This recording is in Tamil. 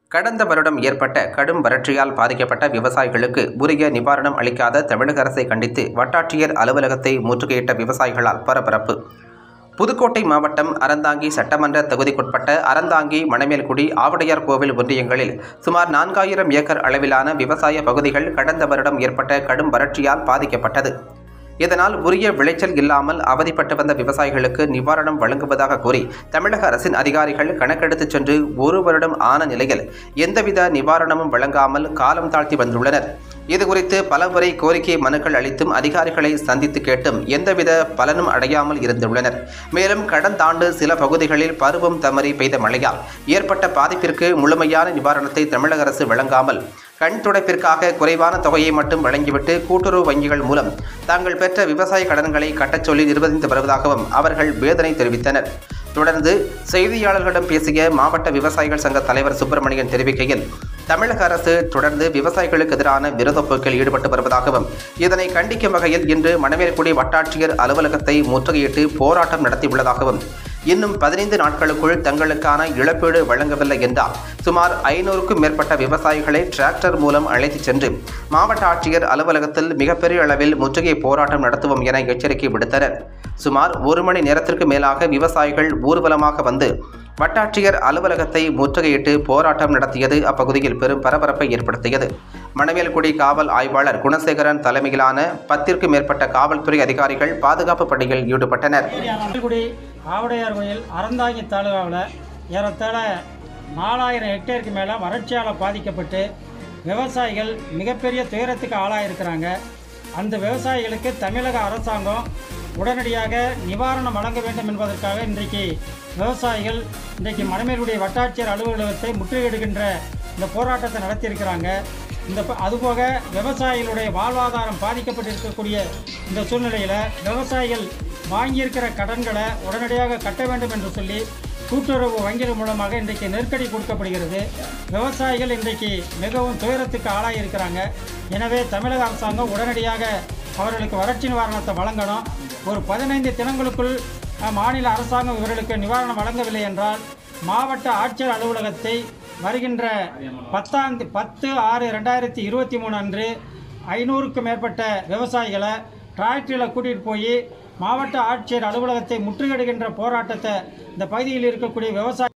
கடந்த வருடம் ஏற்பட்ட கடும் வறட்சியால் பாதிக்கப்பட்ட விவசாயிகளுக்கு உரிய நிவாரணம் அளிக்காத தமிழக அரசை கண்டித்து வட்டாட்சியர் அலுவலகத்தை முற்றுகையிட்ட விவசாயிகளால் பரபரப்பு புதுக்கோட்டை மாவட்டம் அறந்தாங்கி சட்டமன்ற தொகுதிக்குட்பட்ட அறந்தாங்கி மணமேல்குடி ஆவடையார் கோவில் ஒன்றியங்களில் சுமார் நான்காயிரம் ஏக்கர் அளவிலான விவசாய பகுதிகள் கடந்த வருடம் ஏற்பட்ட கடும் வறட்சியால் பாதிக்கப்பட்டது இதனால் உரிய விளைச்சல் இல்லாமல் அவதிப்பட்டு வந்த விவசாயிகளுக்கு நிவாரணம் வழங்குவதாக கூறி தமிழக அரசின் அதிகாரிகள் கணக்கெடுத்துச் சென்று ஒரு வருடம் ஆன நிலையில் எந்தவித நிவாரணமும் வழங்காமல் காலம் தாழ்த்தி வந்துள்ளனர் இதுகுறித்து பலமுறை கோரிக்கை மனுக்கள் அளித்தும் அதிகாரிகளை சந்தித்து கேட்டும் எந்தவித பலனும் அடையாமல் இருந்துள்ளனர் மேலும் கடந்த ஆண்டு சில பகுதிகளில் பருவம் தவறி பெய்த மழையால் ஏற்பட்ட பாதிப்பிற்கு முழுமையான நிவாரணத்தை தமிழக அரசு வழங்காமல் கண் துடைப்பிற்காக குறைவான தொகையை மட்டும் வழங்கிவிட்டு கூட்டுறவு வங்கிகள் மூலம் தாங்கள் பெற்ற விவசாய கடன்களை கட்டச் சொல்லி நிர்வகித்து வருவதாகவும் அவர்கள் வேதனை தெரிவித்தனர் தொடர்ந்து செய்தியாளர்களிடம் பேசிய மாவட்ட விவசாயிகள் சங்க தலைவர் சுப்பிரமணியன் தெரிவிக்கையில் தமிழக அரசு தொடர்ந்து விவசாயிகளுக்கு எதிரான விரோத போக்கில் ஈடுபட்டு வருவதாகவும் இதனை கண்டிக்கும் வகையில் இன்று மணமேல்குடி வட்டாட்சியர் அலுவலகத்தை முற்றுகையிட்டு போராட்டம் நடத்தியுள்ளதாகவும் இன்னும் பதினைந்து நாட்களுக்குள் தங்களுக்கான இழப்பீடு வழங்கவில்லை என்றால் சுமார் ஐநூறுக்கும் மேற்பட்ட விவசாயிகளை டிராக்டர் மூலம் அழைத்துச் சென்று மாவட்ட ஆட்சியர் அலுவலகத்தில் மிகப்பெரிய அளவில் முற்றுகை போராட்டம் நடத்துவோம் என எச்சரிக்கை விடுத்தனர் சுமார் ஒரு மணி நேரத்திற்கு மேலாக விவசாயிகள் ஊர்வலமாக வந்து வட்டாட்சியர் அலுவலகத்தை முற்றுகையிட்டு போராட்டம் நடத்தியது அப்பகுதியில் பெரும் பரபரப்பை ஏற்படுத்தியது மணமேல்குடி காவல் ஆய்வாளர் குணசேகரன் தலைமையிலான பத்திற்கும் மேற்பட்ட காவல்துறை அதிகாரிகள் பாதுகாப்பு பணியில் ஈடுபட்டனர் மணல்குடி ஆவடையார் கோயில் அறந்தாங்கி தாலுகாவில் ஏறத்தாழ நாலாயிரம் ஹெக்டேருக்கு மேலே வறட்சியால் பாதிக்கப்பட்டு விவசாயிகள் மிகப்பெரிய துயரத்துக்கு ஆளாயிருக்கிறாங்க அந்த விவசாயிகளுக்கு தமிழக அரசாங்கம் உடனடியாக நிவாரணம் வழங்க வேண்டும் என்பதற்காக இன்றைக்கு விவசாயிகள் இன்றைக்கு மணமேலுடைய வட்டாட்சியர் அலுவலகத்தை முற்றுகையிடுகின்ற இந்த போராட்டத்தை நடத்தியிருக்கிறாங்க இந்த ப- அதுபோக விவசாயிகளுடைய வாழ்வாதாரம் பாதிக்கப்பட்டிருக்கக்கூடிய இந்த சூழ்நிலையில் விவசாயிகள் வாங்கியிருக்கிற கடன்களை உடனடியாக கட்ட வேண்டும் என்று சொல்லி கூட்டுறவு வங்கிகள் மூலமாக இன்றைக்கு நெருக்கடி கொடுக்கப்படுகிறது விவசாயிகள் இன்றைக்கு மிகவும் துயரத்துக்கு ஆளாகியிருக்கிறாங்க எனவே தமிழக அரசாங்கம் உடனடியாக அவர்களுக்கு வறட்சி நிவாரணத்தை வழங்கணும் ஒரு பதினைந்து தினங்களுக்குள் அஹ், மாநில அரசாங்கம் இவர்களுக்கு நிவாரணம் வழங்கவில்லை என்றால் மாவட்ட ஆட்சியர் அலுவலகத்தை வருகின்ற பத்தாம் தி- பத்து ஆறு ரெண்டாயிரத்தி இருபத்தி மூணு அன்று ஐநூறுக்கும் மேற்பட்ட விவசாயிகளை டிராக்டரில் கூட்டிகிட்டு போய் மாவட்ட ஆட்சியர் அலுவலகத்தை முற்றுகையிடுகின்ற போராட்டத்தை இந்த பகுதியில் இருக்கக்கூடிய விவசாய